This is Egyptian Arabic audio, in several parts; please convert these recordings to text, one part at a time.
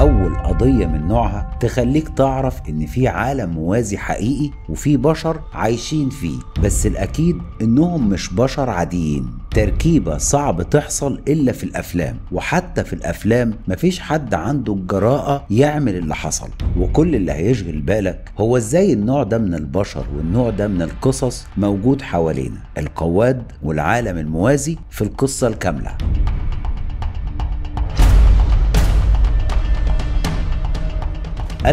أول قضية من نوعها تخليك تعرف إن في عالم موازي حقيقي وفي بشر عايشين فيه بس الأكيد إنهم مش بشر عاديين تركيبة صعب تحصل إلا في الأفلام وحتى في الأفلام مفيش حد عنده الجراءة يعمل اللي حصل وكل اللي هيشغل بالك هو إزاي النوع ده من البشر والنوع ده من القصص موجود حوالينا القواد والعالم الموازي في القصة الكاملة –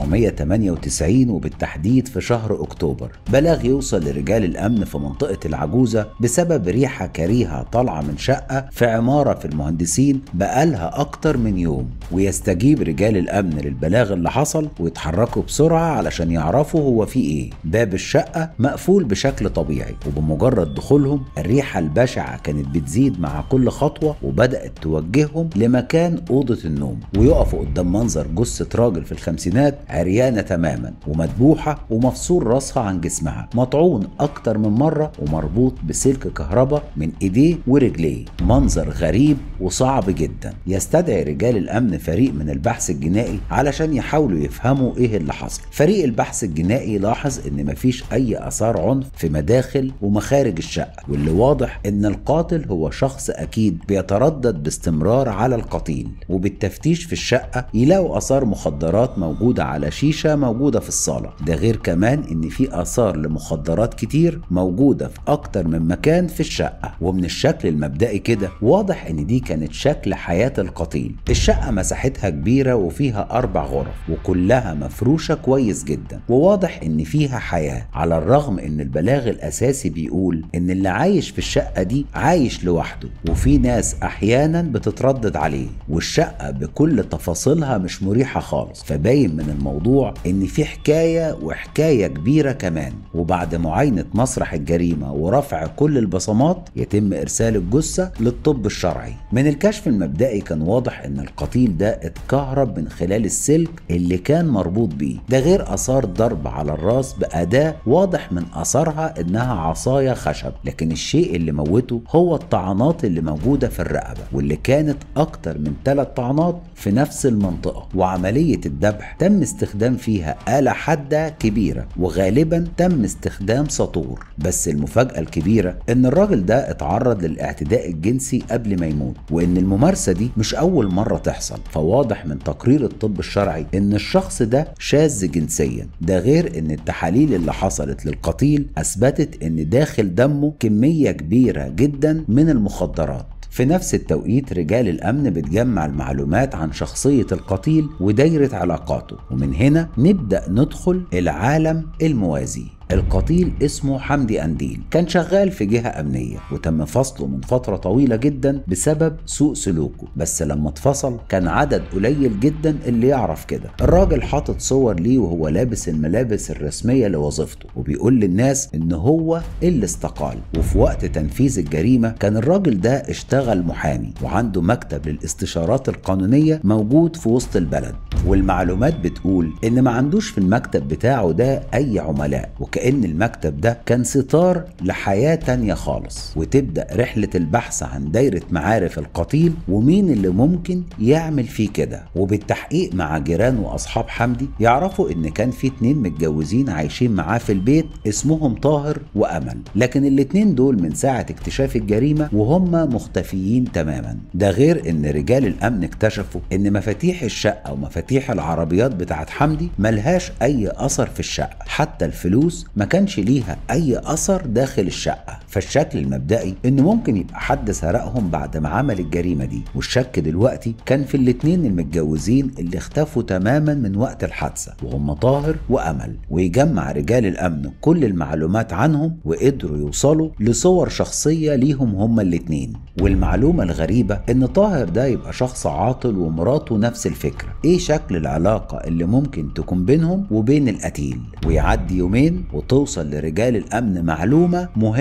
1998 وبالتحديد في شهر أكتوبر بلاغ يوصل لرجال الأمن في منطقة العجوزة بسبب ريحة كريهة طالعة من شقة في عمارة في المهندسين بقالها أكتر من يوم ويستجيب رجال الأمن للبلاغ اللي حصل ويتحركوا بسرعة علشان يعرفوا هو في إيه باب الشقة مقفول بشكل طبيعي وبمجرد دخولهم الريحة البشعة كانت بتزيد مع كل خطوة وبدأت توجههم لمكان أوضة النوم ويقفوا قدام منظر جثة راجل في الخمسينات عريانة تماما ومدبوحة ومفصول راسها عن جسمها مطعون أكتر من مرة ومربوط بسلك كهرباء من إيديه ورجليه منظر غريب وصعب جدا يستدعي رجال الأمن فريق من البحث الجنائي علشان يحاولوا يفهموا إيه اللي حصل فريق البحث الجنائي لاحظ إن مفيش أي آثار عنف في مداخل ومخارج الشقة واللي واضح إن القاتل هو شخص أكيد بيتردد باستمرار على القتيل وبالتفتيش في الشقة يلاقوا آثار مخدرات موجودة على شيشة موجودة في الصالة ده غير كمان إن في آثار لمخدرات كتير موجودة في أكتر من مكان في الشقة ومن الشكل المبدئي كده واضح إن دي كانت شكل حياة القتيل الشقة مساحتها كبيرة وفيها أربع غرف وكلها مفروشة كويس جدا وواضح إن فيها حياة على الرغم إن البلاغ الأساسي بيقول إن اللي عايش في الشقة دي عايش لوحده وفي ناس أحيانا بتتردد عليه والشقة بكل تفاصيلها مش مريحة خالص فباين من الموضوع إن في حكاية وحكاية كبيرة كمان وبعد معاينة مسرح الجريمة ورفع كل البصمات يتم إرسال الجثة للطب الشرعي من الكشف المبدئي كان واضح إن القتيل ده اتكهرب من خلال السلك اللي كان مربوط بيه ده غير آثار ضرب على الراس بأداة واضح من أثرها إنها عصاية خشب لكن الشيء اللي موته هو الطعنات اللي موجودة في الرقبة واللي كانت أكتر من ثلاث طعنات في نفس المنطقة وعملية الذبح تم استخدام فيها آلة حادة كبيرة وغالبا تم استخدام سطور بس المفاجأة الكبيرة إن الراجل ده اتعرض للاعتداء الجنسي قبل ما يموت وإن الممارسة دي مش أول مرة تحصل فواضح من تقرير الطب الشرعي إن الشخص ده شاذ جنسيا ده غير إن التحاليل اللي حصلت للقتيل أثبتت إن داخل دمه كمية كبيرة جدا من المخدرات في نفس التوقيت رجال الأمن بتجمع المعلومات عن شخصية القتيل ودايرة علاقاته ومن هنا نبدأ ندخل العالم الموازي القتيل اسمه حمدي أنديل كان شغال في جهة أمنية وتم فصله من فترة طويلة جدا بسبب سوء سلوكه بس لما اتفصل كان عدد قليل جدا اللي يعرف كده الراجل حاطط صور ليه وهو لابس الملابس الرسمية لوظيفته وبيقول للناس ان هو اللي استقال وفي وقت تنفيذ الجريمة كان الراجل ده اشتغل محامي وعنده مكتب للاستشارات القانونية موجود في وسط البلد والمعلومات بتقول ان ما عندوش في المكتب بتاعه ده اي عملاء وكأن المكتب ده كان ستار لحياة تانية خالص وتبدأ رحلة البحث عن دايرة معارف القتيل ومين اللي ممكن يعمل فيه كده وبالتحقيق مع جيران وأصحاب حمدي يعرفوا إن كان في اتنين متجوزين عايشين معاه في البيت اسمهم طاهر وأمل لكن الاتنين دول من ساعة اكتشاف الجريمة وهم مختفيين تماما ده غير إن رجال الأمن اكتشفوا إن مفاتيح الشقة ومفاتيح العربيات بتاعت حمدي ملهاش أي أثر في الشقة حتى الفلوس ما كانش ليها اي اثر داخل الشقه فالشكل المبدئي ان ممكن يبقى حد سرقهم بعد ما عمل الجريمه دي والشك دلوقتي كان في الاتنين المتجوزين اللي اختفوا تماما من وقت الحادثه وهم طاهر وامل ويجمع رجال الامن كل المعلومات عنهم وقدروا يوصلوا لصور شخصيه ليهم هما الاتنين والمعلومه الغريبه ان طاهر ده يبقى شخص عاطل ومراته نفس الفكره ايه شكل العلاقه اللي ممكن تكون بينهم وبين القتيل ويعدي يومين وتوصل لرجال الامن معلومه مهمه جدا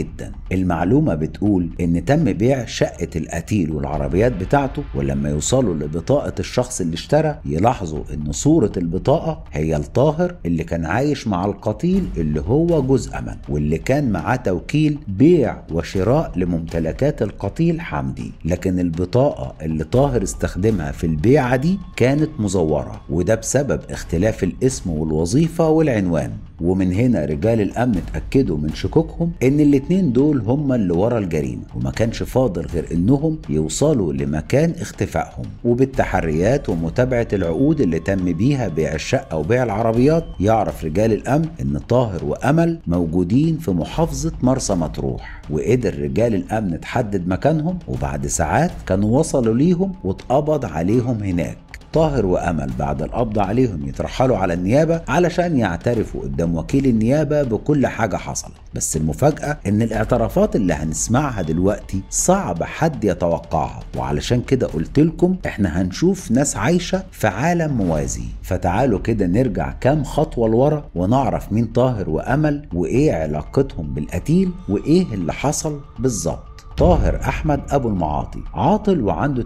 جدا المعلومة بتقول ان تم بيع شقة القتيل والعربيات بتاعته ولما يوصلوا لبطاقة الشخص اللي اشترى يلاحظوا ان صورة البطاقة هي الطاهر اللي كان عايش مع القتيل اللي هو جوز امل واللي كان معاه توكيل بيع وشراء لممتلكات القتيل حمدي لكن البطاقة اللي طاهر استخدمها في البيعة دي كانت مزورة وده بسبب اختلاف الاسم والوظيفة والعنوان ومن هنا رجال الامن اتاكدوا من شكوكهم ان الاتنين دول هما اللي ورا الجريمه وما كانش فاضل غير انهم يوصلوا لمكان اختفائهم وبالتحريات ومتابعه العقود اللي تم بيها بيع الشقه وبيع العربيات يعرف رجال الامن ان طاهر وامل موجودين في محافظه مرسى مطروح وقدر رجال الامن تحدد مكانهم وبعد ساعات كانوا وصلوا ليهم واتقبض عليهم هناك طاهر وامل بعد القبض عليهم يترحلوا على النيابه علشان يعترفوا قدام وكيل النيابه بكل حاجه حصلت بس المفاجاه ان الاعترافات اللي هنسمعها دلوقتي صعب حد يتوقعها وعلشان كده قلت لكم احنا هنشوف ناس عايشه في عالم موازي فتعالوا كده نرجع كام خطوه لورا ونعرف مين طاهر وامل وايه علاقتهم بالقتيل وايه اللي حصل بالظبط طاهر احمد ابو المعاطي عاطل وعنده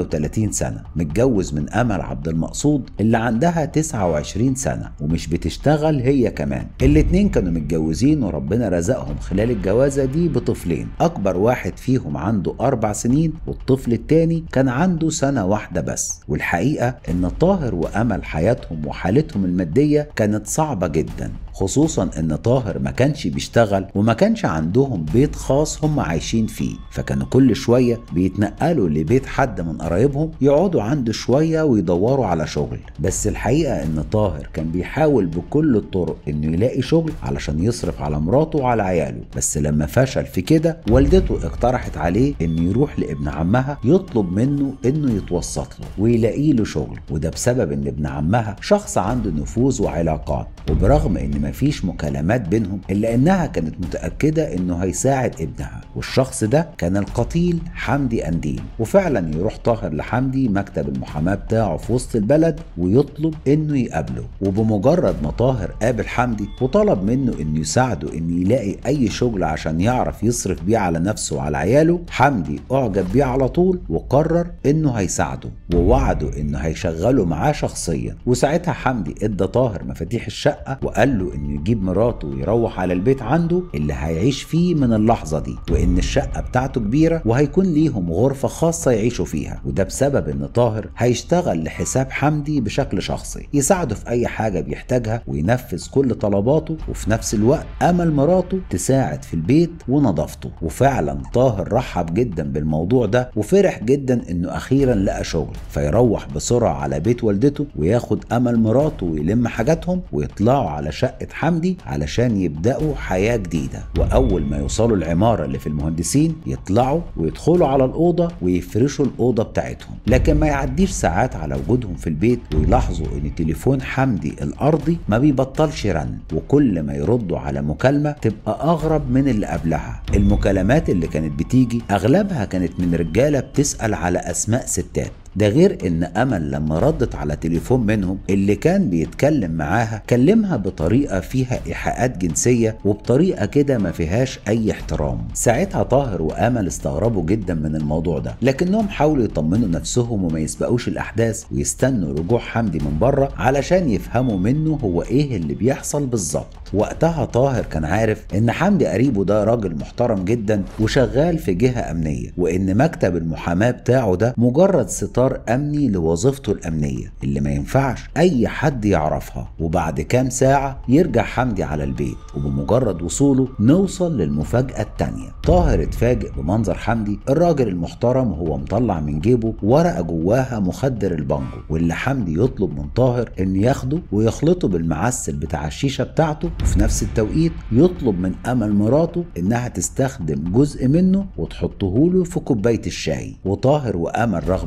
38 سنه متجوز من امل عبد المقصود اللي عندها 29 سنه ومش بتشتغل هي كمان الاتنين كانوا متجوزين وربنا رزقهم خلال الجوازه دي بطفلين اكبر واحد فيهم عنده اربع سنين والطفل التاني كان عنده سنه واحده بس والحقيقه ان طاهر وامل حياتهم وحالتهم الماديه كانت صعبه جدا خصوصا ان طاهر ما كانش بيشتغل وما كانش عندهم بيت خاص هم عايشين فيه فكانوا كل شويه بيتنقلوا لبيت حد من قرايبهم يقعدوا عنده شويه ويدوروا على شغل بس الحقيقه ان طاهر كان بيحاول بكل الطرق انه يلاقي شغل علشان يصرف على مراته وعلى عياله بس لما فشل في كده والدته اقترحت عليه انه يروح لابن عمها يطلب منه انه يتوسط له ويلاقي له شغل وده بسبب ان ابن عمها شخص عنده نفوذ وعلاقات وبرغم ان مفيش مكالمات بينهم الا انها كانت متاكده انه هيساعد ابنها والشخص ده كان القتيل حمدي انديل وفعلا يروح طاهر لحمدي مكتب المحاماه بتاعه في وسط البلد ويطلب انه يقابله وبمجرد ما طاهر قابل حمدي وطلب منه انه يساعده انه يلاقي اي شغل عشان يعرف يصرف بيه على نفسه وعلى عياله حمدي اعجب بيه على طول وقرر انه هيساعده ووعده انه هيشغله معاه شخصيا وساعتها حمدي ادى طاهر مفاتيح الشقه وقال له انه يجيب مراته ويروح على البيت عنده اللي هيعيش فيه من اللحظه دي وان الشقه بتاعته كبيره وهيكون ليهم غرفه خاصه يعيشوا فيها وده بسبب ان طاهر هيشتغل لحساب حمدي بشكل شخصي يساعده في اي حاجه بيحتاجها وينفذ كل طلباته وفي نفس الوقت امل مراته تساعد في البيت ونظافته وفعلا طاهر رحب جدا بالموضوع ده وفرح جدا انه اخيرا لقى شغل فيروح بسرعه على بيت والدته وياخد امل مراته ويلم حاجاتهم ويطلعوا على شقه حمدي علشان يبداوا حياه جديده واول ما يوصلوا العماره اللي في المهندسين يطلعوا ويدخلوا على الاوضه ويفرشوا الاوضه بتاعتهم لكن ما يعديش ساعات على وجودهم في البيت ويلاحظوا ان تليفون حمدي الارضي ما بيبطلش رن وكل ما يردوا على مكالمه تبقى اغرب من اللي قبلها المكالمات اللي كانت بتيجي اغلبها كانت من رجاله بتسال على اسماء ستات ده غير ان امل لما ردت على تليفون منهم اللي كان بيتكلم معاها كلمها بطريقه فيها ايحاءات جنسيه وبطريقه كده ما فيهاش اي احترام ساعتها طاهر وامل استغربوا جدا من الموضوع ده لكنهم حاولوا يطمنوا نفسهم وما يسبقوش الاحداث ويستنوا رجوع حمدي من بره علشان يفهموا منه هو ايه اللي بيحصل بالظبط وقتها طاهر كان عارف ان حمدي قريبه ده راجل محترم جدا وشغال في جهه امنيه وان مكتب المحاماه بتاعه ده مجرد ستار امني لوظيفته الامنيه اللي ما ينفعش اي حد يعرفها وبعد كام ساعه يرجع حمدي على البيت وبمجرد وصوله نوصل للمفاجاه التانيه طاهر اتفاجئ بمنظر حمدي الراجل المحترم وهو مطلع من جيبه ورقه جواها مخدر البانجو واللي حمدي يطلب من طاهر ان ياخده ويخلطه بالمعسل بتاع الشيشه بتاعته وفي نفس التوقيت يطلب من امل مراته انها تستخدم جزء منه وتحطه له في كوبايه الشاي وطاهر وامل رغم انهم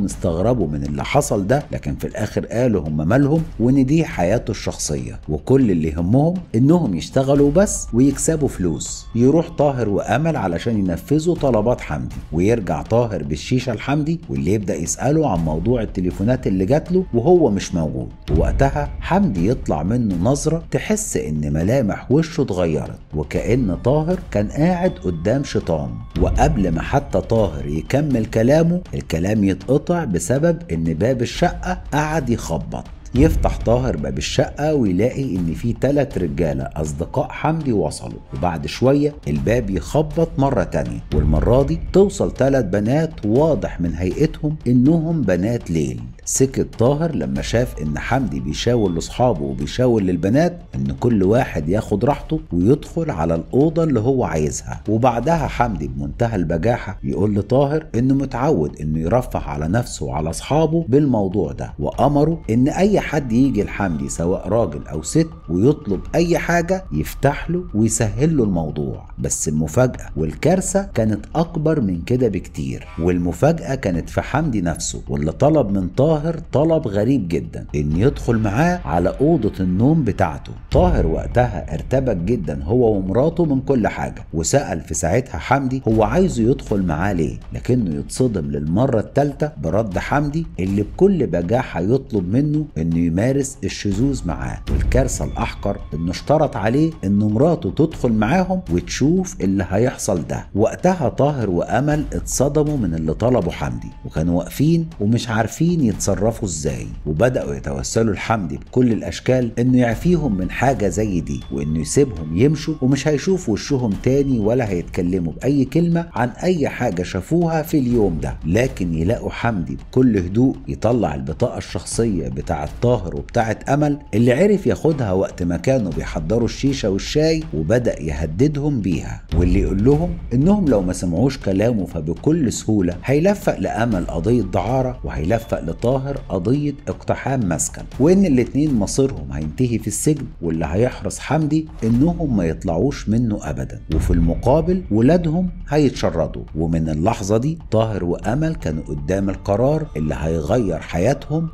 كلهم استغربوا من اللي حصل ده لكن في الاخر قالوا هم مالهم وان دي حياته الشخصيه وكل اللي يهمهم انهم يشتغلوا بس ويكسبوا فلوس يروح طاهر وامل علشان ينفذوا طلبات حمدي ويرجع طاهر بالشيشه لحمدي واللي يبدا يساله عن موضوع التليفونات اللي جات له وهو مش موجود ووقتها حمدي يطلع منه نظره تحس ان ملامح وشه اتغيرت وكأن طاهر كان قاعد قدام شيطان وقبل ما حتى طاهر يكمل كلامه الكلام يتقطع بسبب ان باب الشقة قعد يخبط يفتح طاهر باب الشقة ويلاقي إن في تلات رجالة أصدقاء حمدي وصلوا وبعد شوية الباب يخبط مرة تانية والمرة دي توصل تلات بنات واضح من هيئتهم إنهم بنات ليل سكت طاهر لما شاف ان حمدي بيشاور لاصحابه وبيشاور للبنات ان كل واحد ياخد راحته ويدخل على الاوضه اللي هو عايزها وبعدها حمدي بمنتهى البجاحه يقول لطاهر انه متعود انه يرفه على نفسه وعلى اصحابه بالموضوع ده وامره ان اي حد يجي لحمدي سواء راجل او ست ويطلب اي حاجه يفتح له ويسهل له الموضوع بس المفاجاه والكارثه كانت اكبر من كده بكتير والمفاجاه كانت في حمدي نفسه واللي طلب من طاهر طاهر طلب غريب جدا ان يدخل معاه على اوضه النوم بتاعته طاهر وقتها ارتبك جدا هو ومراته من كل حاجه وسال في ساعتها حمدي هو عايزه يدخل معاه ليه لكنه يتصدم للمره الثالثه برد حمدي اللي بكل بجاحه يطلب منه انه يمارس الشذوذ معاه والكارثه الاحقر انه اشترط عليه ان مراته تدخل معاهم وتشوف اللي هيحصل ده وقتها طاهر وامل اتصدموا من اللي طلبه حمدي وكانوا واقفين ومش عارفين يتصرفوا ازاي وبداوا يتوسلوا لحمدي بكل الاشكال انه يعفيهم من حاجه زي دي وانه يسيبهم يمشوا ومش هيشوفوا وشهم تاني ولا هيتكلموا باي كلمه عن اي حاجه شافوها في اليوم ده لكن يلاقوا حمدي بكل هدوء يطلع البطاقه الشخصيه بتاعه طاهر وبتاعه امل اللي عرف ياخدها وقت ما كانوا بيحضروا الشيشه والشاي وبدا يهددهم بيها واللي يقول لهم انهم لو ما سمعوش كلامه فبكل سهوله هيلفق لامل قضيه دعاره وهيلفق لطاهر قضيه اقتحام مسكن وان الاتنين مصيرهم هينتهي في السجن واللي هيحرص حمدي انهم ما يطلعوش منه ابدا وفي المقابل ولادهم هيتشردوا ومن اللحظه دي طاهر وامل كانوا قدام القرار اللي هيغير حياتهم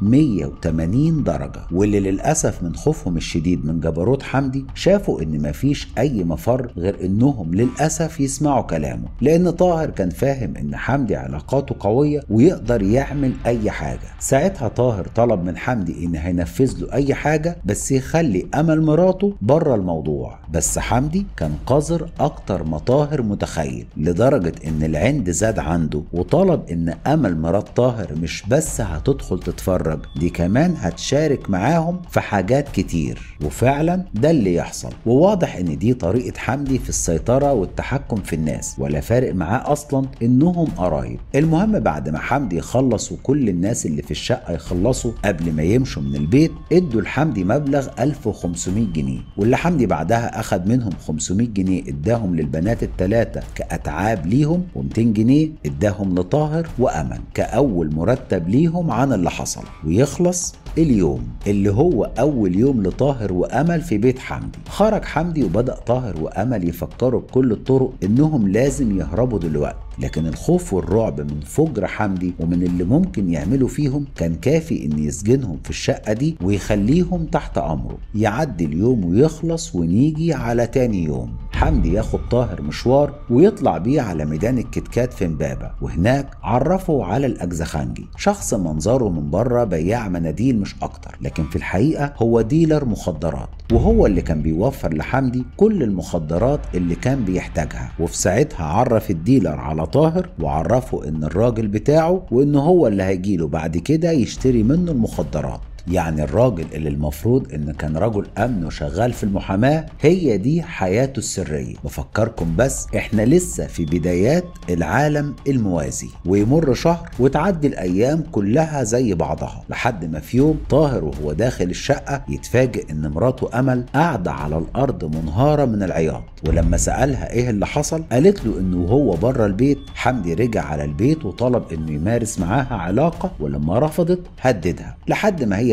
180 درجه واللي للاسف من خوفهم الشديد من جبروت حمدي شافوا ان مفيش اي مفر غير انهم للاسف يسمعوا كلامه لان طاهر كان فاهم ان حمدي علاقاته قويه ويقدر يعمل اي حاجه ساعتها طاهر طلب من حمدي ان هينفذ له اي حاجه بس يخلي امل مراته بره الموضوع بس حمدي كان قذر اكتر ما طاهر متخيل لدرجه ان العند زاد عنده وطلب ان امل مرات طاهر مش بس هتدخل تتفرج دي كمان هتشارك معاهم في حاجات كتير وفعلا ده اللي يحصل وواضح ان دي طريقه حمدي في السيطره والتحكم في الناس ولا فارق معاه اصلا انهم قرايب المهم بعد ما حمدي يخلص وكل الناس اللي في الشقه يخلصوا قبل ما يمشوا من البيت ادوا لحمدي مبلغ 1500 جنيه واللي حمدي بعدها اخد منهم 500 جنيه اداهم للبنات الثلاثه كاتعاب ليهم و200 جنيه اداهم لطاهر وامل كاول مرتب ليهم عن اللي حصل ويخلص اليوم اللي هو اول يوم لطاهر وامل في بيت حمدي خرج حمدي وبدا طاهر وامل يفكروا بكل الطرق انهم لازم يهربوا دلوقتي لكن الخوف والرعب من فجر حمدي ومن اللي ممكن يعملوا فيهم كان كافي ان يسجنهم في الشقة دي ويخليهم تحت امره يعدي اليوم ويخلص ونيجي على تاني يوم حمدي ياخد طاهر مشوار ويطلع بيه على ميدان الكتكات في امبابة وهناك عرفه على الاجزخانجي شخص منظره من بره بياع مناديل مش اكتر لكن في الحقيقة هو ديلر مخدرات وهو اللي كان بيوفر لحمدي كل المخدرات اللي كان بيحتاجها وفي ساعتها عرف الديلر على طاهر وعرفه ان الراجل بتاعه وان هو اللي هيجيله بعد كده يشتري منه المخدرات يعني الراجل اللي المفروض ان كان رجل امن وشغال في المحاماه هي دي حياته السريه بفكركم بس احنا لسه في بدايات العالم الموازي ويمر شهر وتعدي الايام كلها زي بعضها لحد ما في يوم طاهر وهو داخل الشقه يتفاجئ ان مراته امل قاعده على الارض منهاره من العياط ولما سالها ايه اللي حصل قالت له انه وهو بره البيت حمدي رجع على البيت وطلب انه يمارس معاها علاقه ولما رفضت هددها لحد ما هي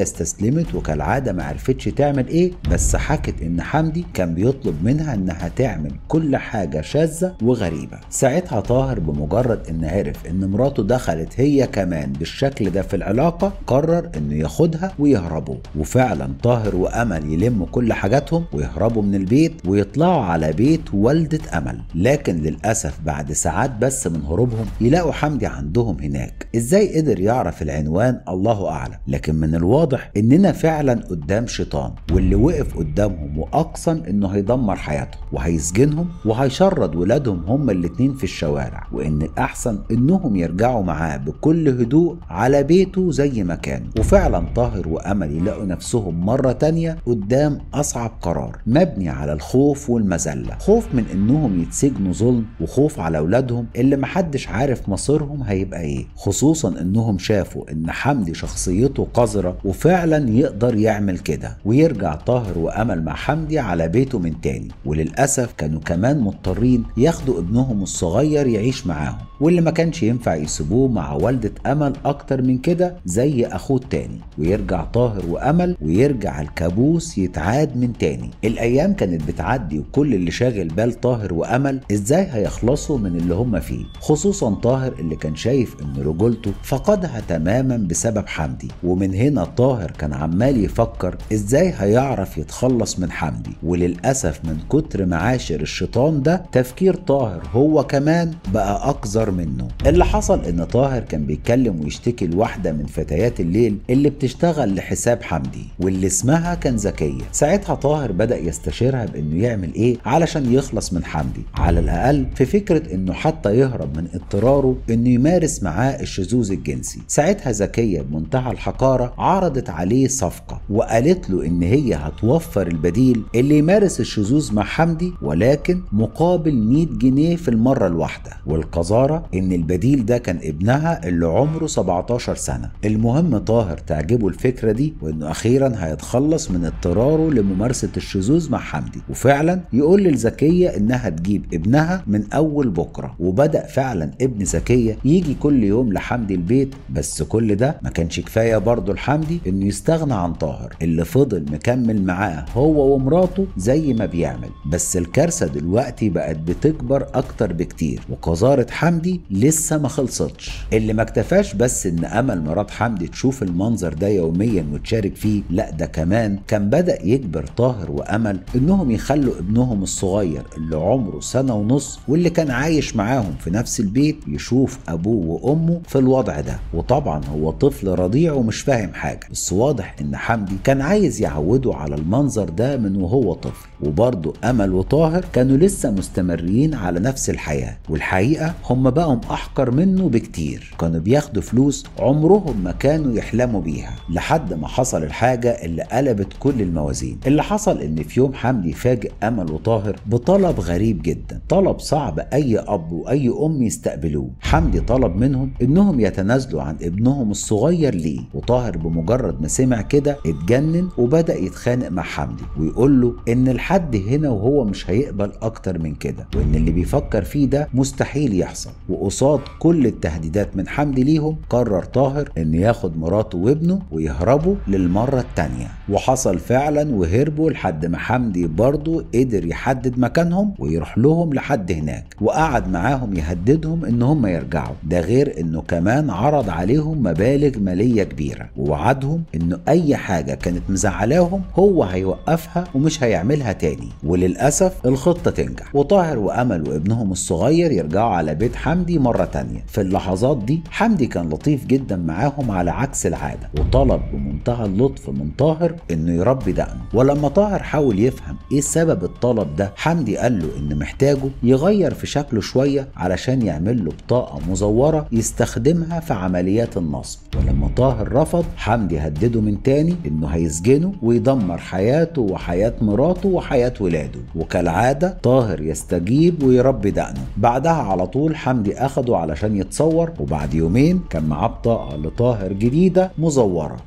استسلمت وكالعاده ما عرفتش تعمل ايه بس حكت ان حمدي كان بيطلب منها انها تعمل كل حاجه شاذه وغريبه ساعتها طاهر بمجرد ان عرف ان مراته دخلت هي كمان بالشكل ده في العلاقه قرر انه ياخدها ويهربوا وفعلا طاهر وامل يلموا كل حاجاتهم ويهربوا من البيت ويطلعوا على بيت والده امل لكن للاسف بعد ساعات بس من هروبهم يلاقوا حمدي عندهم هناك ازاي قدر يعرف العنوان الله اعلم لكن من الواضح اننا فعلا قدام شيطان واللي وقف قدامهم واقسم انه هيدمر حياتهم وهيسجنهم وهيشرد ولادهم هما الاتنين في الشوارع وان الاحسن انهم يرجعوا معاه بكل هدوء على بيته زي ما كانوا وفعلا طاهر وامل يلاقوا نفسهم مره تانية قدام اصعب قرار مبني على الخوف والمذله خوف من انهم يتسجنوا ظلم وخوف على اولادهم اللي محدش عارف مصيرهم هيبقى ايه خصوصا انهم شافوا ان حمدي شخصيته قذره وفعلا يقدر يعمل كده ويرجع طاهر وامل مع حمدي على بيته من تاني وللاسف كانوا كمان مضطرين ياخدوا ابنهم الصغير يعيش معاهم واللي ما كانش ينفع يسيبوه مع والدة أمل أكتر من كده زي أخوه التاني ويرجع طاهر وأمل ويرجع الكابوس يتعاد من تاني الأيام كانت بتعدي وكل اللي شاغل بال طاهر وأمل إزاي هيخلصوا من اللي هم فيه خصوصا طاهر اللي كان شايف إن رجولته فقدها تماما بسبب حمدي ومن هنا طاهر كان عمال يفكر إزاي هيعرف يتخلص من حمدي وللأسف من كتر معاشر الشيطان ده تفكير طاهر هو كمان بقى أقذر منه اللي حصل إن طاهر كان بيتكلم ويشتكي لواحدة من فتيات الليل اللي بتشتغل لحساب حمدي واللي اسمها كان زكية ساعتها طاهر بدأ يستشيرها بإنه يعمل إيه علشان يخلص من حمدي على الأقل في فكرة إنه حتى يهرب من اضطراره إنه يمارس معاه الشذوذ الجنسي ساعتها زكية بمنتهى الحقارة عرضت عليه صفقة وقالت له إن هي هتوفر البديل اللي يمارس الشذوذ مع حمدي ولكن مقابل 100 جنيه في المرة الواحدة والقذارة إن البديل ده كان ابنها اللي عمره 17 سنة المهم طاهر تعجبه الفكرة دي وإنه أخيرا هيتخلص من اضطراره لممارسة الشذوذ مع حمدي وفعلا يقول للزكية إنها تجيب ابنها من أول بكرة وبدأ فعلا ابن زكية يجي كل يوم لحمدي البيت بس كل ده ما كانش كفاية برضه لحمدي إنه يستغنى عن طاهر اللي فضل مكمل معاه هو ومراته زي ما بيعمل بس الكارثة دلوقتي بقت بتكبر أكتر بكتير وقذارة حمدي لسه ما خلصتش اللي ما اكتفاش بس إن أمل مرات حمدي تشوف المنظر ده يوميا وتشارك فيه لا ده كمان كان بدأ يجبر طاهر وأمل إنهم يخلوا ابنهم الصغير اللي عمره سنة ونص واللي كان عايش معاهم في نفس البيت يشوف أبوه وأمه في الوضع ده وطبعا هو طفل رضيع ومش فاهم حاجة بس واضح إن حمدي كان عايز يعوده على المنظر ده من وهو طفل وبرضه أمل وطاهر كانوا لسه مستمرين على نفس الحياة والحقيقة هم بقوا أحقر منه بكتير كانوا بياخدوا فلوس عمرهم ما كانوا يحلموا بيها لحد ما حصل الحاجة اللي قلبت كل الموازين اللي حصل إن في يوم حمدي فاجئ أمل وطاهر بطلب غريب جدا طلب صعب أي أب وأي أم يستقبلوه حمدي طلب منهم إنهم يتنازلوا عن ابنهم الصغير ليه وطاهر بمجرد ما سمع كده اتجنن وبدأ يتخانق مع حمدي ويقول له إن الحد هنا وهو مش هيقبل أكتر من كده وإن اللي بيفكر فيه ده مستحيل يحصل وقصاد كل التهديدات من حمدي ليهم قرر طاهر إنه ياخد مراته وابنه ويهربوا للمرة التانية وحصل فعلا وهربوا لحد ما حمدي برضه قدر يحدد مكانهم ويروح لهم لحد هناك وقعد معاهم يهددهم ان هم يرجعوا ده غير انه كمان عرض عليهم مبالغ ماليه كبيره ووعدهم انه اي حاجه كانت مزعلاهم هو هيوقفها ومش هيعملها تاني وللاسف الخطه تنجح وطاهر وامل وابنهم الصغير يرجعوا على بيت حمدي مره تانيه في اللحظات دي حمدي كان لطيف جدا معاهم على عكس العاده وطلب بمنتهى اللطف من طاهر انه يربي دقنه ولما طاهر حاول يفهم ايه سبب الطلب ده حمدي قال له ان محتاجه يغير في شكله شويه علشان يعمل له بطاقه مزوره يستخدمها في عمليات النصب ولما طاهر رفض حمدي هدده من تاني انه هيسجنه ويدمر حياته وحياه مراته وحياه ولاده وكالعاده طاهر يستجيب ويربي دقنه بعدها على طول حمدي اخده علشان يتصور وبعد يومين كان معاه بطاقه لطاهر جديده مزوره واللي كان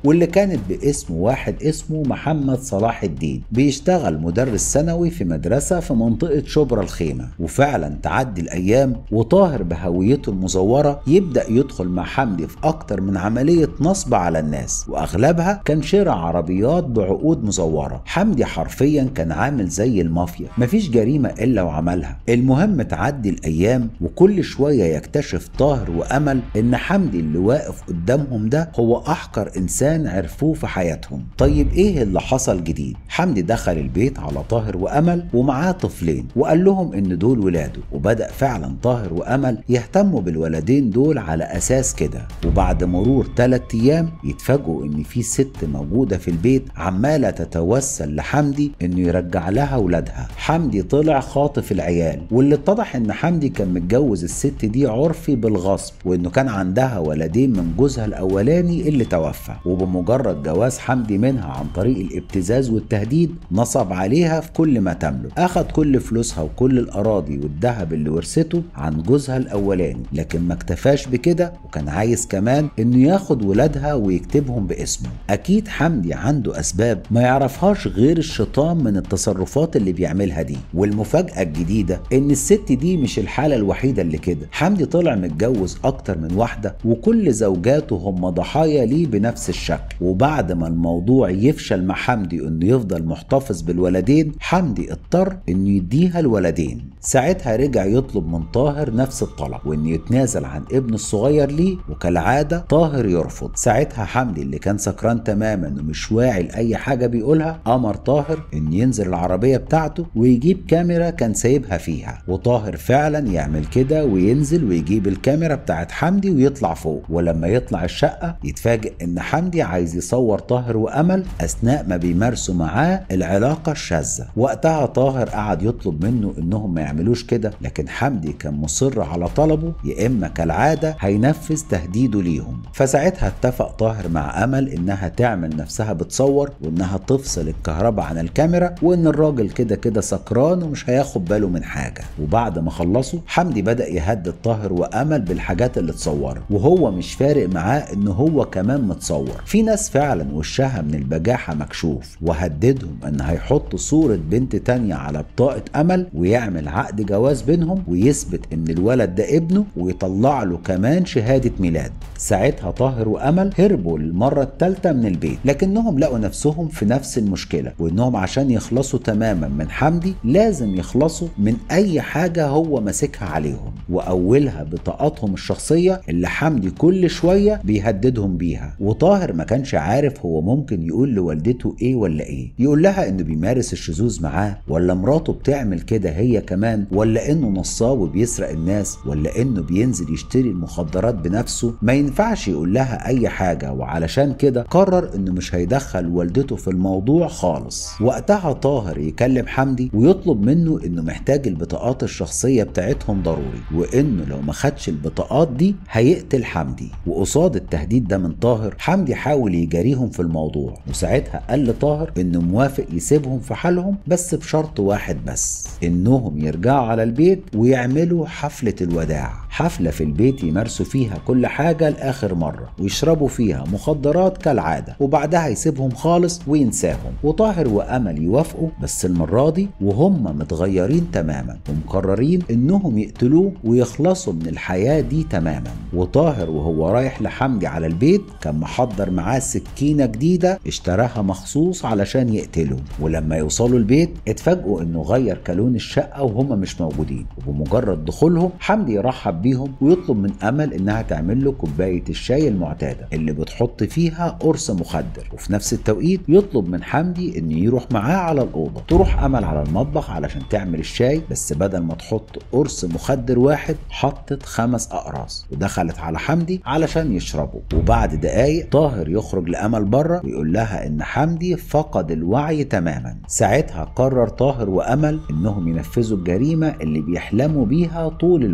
وكانت باسم واحد اسمه محمد صلاح الدين بيشتغل مدرس ثانوي في مدرسة في منطقة شبرا الخيمة وفعلا تعدي الأيام وطاهر بهويته المزورة يبدأ يدخل مع حمدي في أكتر من عملية نصب على الناس وأغلبها كان شراء عربيات بعقود مزورة حمدي حرفيا كان عامل زي المافيا مفيش جريمة إلا وعملها المهم تعدي الأيام وكل شوية يكتشف طاهر وأمل إن حمدي اللي واقف قدامهم ده هو أحقر إنسان عرفوه في حياتهم طيب إيه اللي حصل جديد حمدي دخل البيت على طاهر وأمل ومعاه طفلين وقال لهم إن دول ولاده وبدأ فعلا طاهر وأمل يهتموا بالولدين دول على أساس كده وبعد مرور ثلاث أيام يتفاجئوا إن في ست موجودة في البيت عمالة تتوسل لحمدي إنه يرجع لها ولادها حمدي طلع خاطف العيال واللي اتضح إن حمدي كان متجوز الست دي عرفي بالغصب وإنه كان عندها ولدين من جوزها الأولاني اللي توفى وبمجرد جواز حمدي منها عن طريق الابتزاز والتهديد نصب عليها في كل ما تملك أخد كل فلوسها وكل الأراضي والذهب اللي ورثته عن جوزها الأولاني لكن ما اكتفاش بكده وكان عايز كمان إنه ياخد ولادها ويكتبهم باسمه أكيد حمدي عنده أسباب ما يعرفهاش غير الشيطان من التصرفات اللي بيعملها دي والمفاجأة الجديدة إن الست دي مش الحالة الوحيدة اللي كده حمدي طلع متجوز أكتر من واحدة وكل زوجاته هم ضحايا ليه بنفس الشكل وبعد ما الموضوع يفشل مع حمدي إنه يفضل محتفظ بالولدين حمدي اضطر إنه يديها الولدين ساعتها رجع يطلب من طاهر نفس الطلب وإنه يتنازل عن ابنه الصغير ليه وكالعادة طاهر يرفض ساعتها حمدي اللي كان سكران تماما ومش واعي لأي حاجة بيقولها أمر طاهر إن ينزل العربية بتاعته ويجيب كاميرا كان سايبها فيها وطاهر فعلا يعمل كده وينزل ويجيب الكاميرا بتاعت حمدي ويطلع فوق ولما يطلع الشقة يتفاجئ إن حمدي عايز يصور طاهر وأمل أثناء ما بيمارسوا معاه العلاقة الشاذة وقتها طاهر قعد يطلب منه إنهم ما يعملوش كده لكن حمدي كان مصر على طلبه يا إما كالعادة هينفذ تهديده ليهم فساعتها اتفق طاهر مع أمل إنها تعمل نفسها بتصور وإنها تفصل الكهرباء عن الكاميرا وإن الراجل كده كده سكران ومش هياخد باله من حاجة وبعد ما خلصوا حمدي بدأ يهدد طاهر وأمل بالحاجات اللي اتصورت وهو مش فارق معاه إن هو كمان متصور في ناس فعلا وشها من البجاحة مكشوف وهددهم إن هيحط صورة بنت تانية على بطاقة أمل ويعمل عقد جواز بينهم ويثبت إن الولد ده ابنه ويطلع له كمان شهادة ميلاد ساعتها طاهر وأمل هربوا للمرة الثالثة من البيت لكنهم لقوا نفسهم في نفس المشكلة وإنهم عشان يخلصوا تماما من حمدي لازم يخلصوا من أي حاجة هو ماسكها عليهم وأولها بطاقاتهم الشخصية اللي حمدي كل شوية بيهددهم بيها وطاهر ما كانش عارف هو ممكن يقول لوالدته إيه ولا إيه يقول لها إنه بيمارس الشذوذ معاه ولا مراته بتعمل كده هي كمان ولا إنه نصاب وبيسرق الناس ولا إنه بينزل يشتري المخدرات بنفسه ما ينفعش يقول لها أي حاجة وعلشان كده قرر إنه مش هيدخل والدته في الموضوع خالص وقتها طاهر يكلم حمدي ويطلب منه إنه محتاج البطاقات الشخصية بتاعتهم ضروري وإنه لو ما خدش البطاقات دي هيقتل حمدي وقصاد التهديد ده من طاهر حمدي حاول يجاريهم في الموضوع وساعتها قال لطاهر إنه موافق يسيبهم في حالهم بس بشرط واحد بس إنهم يرجعوا على البيت ويعملوا حفلة الوداع حفلة في البيت يمارسوا فيها كل حاجة لآخر مرة ويشربوا فيها مخدرات كالعادة وبعدها يسيبهم خالص وينساهم وطاهر وأمل يوافقوا بس المرة دي وهم متغيرين تماما ومقررين إنهم يقتلوه ويخلصوا من الحياة دي تماما وطاهر وهو رايح لحمدي على البيت كان محضر معاه سكينة جديدة اشتراها مخصوص علشان يقتله ولما يوصلوا البيت اتفاجئوا انه غير كالون الشقة وهم مش موجودين وبمجرد دخولهم حمدي يرحب بيهم ويطلب من امل انها تعمل له كوباية الشاي المعتادة اللي بتحط فيها قرص مخدر وفي نفس التوقيت يطلب من حمدي انه يروح معاه على الاوضة تروح امل على المطبخ علشان تعمل الشاي بس بدل ما تحط قرص مخدر واحد حطت خمس اقراص ودخلت على حمدي علشان يشربوا وبعد دقايق طاهر يخرج لامل بره ويقول لها ان حمدي فقد الوعي تماما ساعتها قرر طاهر وامل انهم ينفذوا الجريمه اللي بيحلموا بيها طول الوقت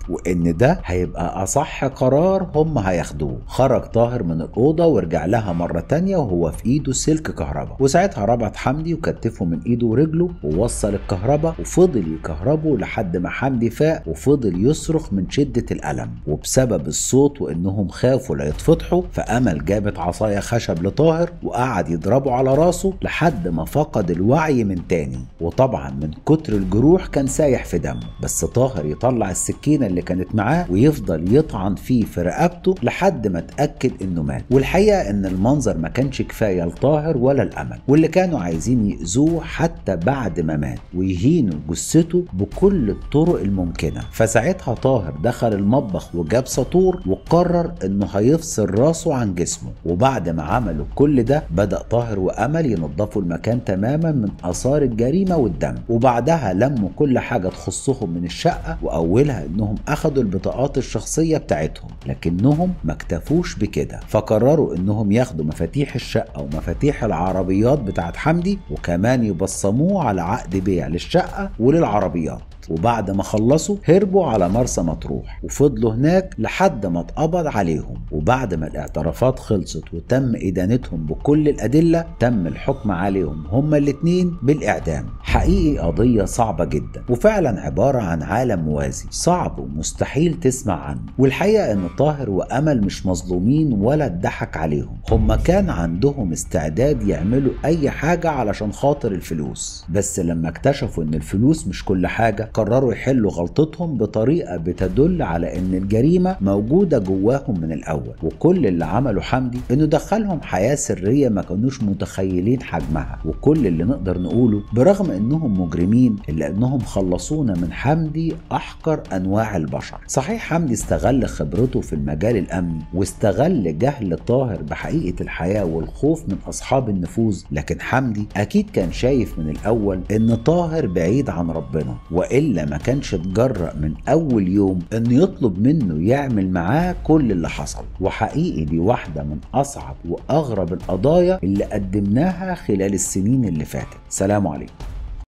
وان ده هيبقى اصح قرار هم هياخدوه خرج طاهر من الاوضه ورجع لها مره تانية وهو في ايده سلك كهرباء وساعتها ربط حمدي وكتفه من ايده ورجله ووصل الكهرباء وفضل يكهربه لحد ما حمدي فاق وفضل يصرخ من شده الالم وبسبب الصوت وانهم خافوا لا يتفضحوا فامل جابت عصايه خشب لطاهر وقعد يضربه على راسه لحد ما فقد الوعي من تاني وطبعا من كتر الجروح كان سايح في دمه بس طاهر يطلع السكينه اللي كانت معاه ويفضل يطعن فيه في رقبته لحد ما اتاكد انه مات والحقيقه ان المنظر ما كانش كفايه لطاهر ولا الامل واللي كانوا عايزين يأذوه حتى بعد ما مات ويهينوا جثته بكل الطرق الممكنه فساعتها طاهر دخل المطبخ وجاب سطور وقرر انه هيفصل راسه عن جسمه وبعد ما عملوا كل ده بدأ طاهر وأمل ينظفوا المكان تماما من آثار الجريمة والدم وبعدها لموا كل حاجة تخصهم من الشقة وأولها إنهم أخدوا البطاقات الشخصية بتاعتهم لكنهم ما اكتفوش بكده فقرروا إنهم ياخدوا مفاتيح الشقة ومفاتيح العربيات بتاعت حمدي وكمان يبصموه على عقد بيع للشقة وللعربيات وبعد ما خلصوا هربوا على مرسى مطروح وفضلوا هناك لحد ما اتقبض عليهم وبعد ما الاعترافات خلصت وتم إدانتهم بكل الأدلة تم الحكم عليهم هما الاتنين بالإعدام حقيقي قضية صعبة جدا وفعلا عبارة عن عالم موازي صعب ومستحيل تسمع عنه والحقيقة ان طاهر وأمل مش مظلومين ولا اتضحك عليهم هما كان عندهم استعداد يعملوا أي حاجة علشان خاطر الفلوس بس لما اكتشفوا ان الفلوس مش كل حاجة قرروا يحلوا غلطتهم بطريقة بتدل على ان الجريمة موجودة جواهم من الاول وكل اللي عمله حمدي انه دخلهم حياة سرية ما كانوش متخيلين حجمها وكل اللي نقدر نقوله برغم انهم مجرمين الا انهم خلصونا من حمدي احقر انواع البشر صحيح حمدي استغل خبرته في المجال الامني واستغل جهل طاهر بحقيقة الحياة والخوف من اصحاب النفوذ لكن حمدي اكيد كان شايف من الاول ان طاهر بعيد عن ربنا والا ما كانش اتجرأ من اول يوم انه يطلب منه يعمل معاه كل اللي حصل وحقيقي دي واحدة من اصعب واغرب القضايا اللي قدمناها خلال السنين اللي فاتت سلام عليكم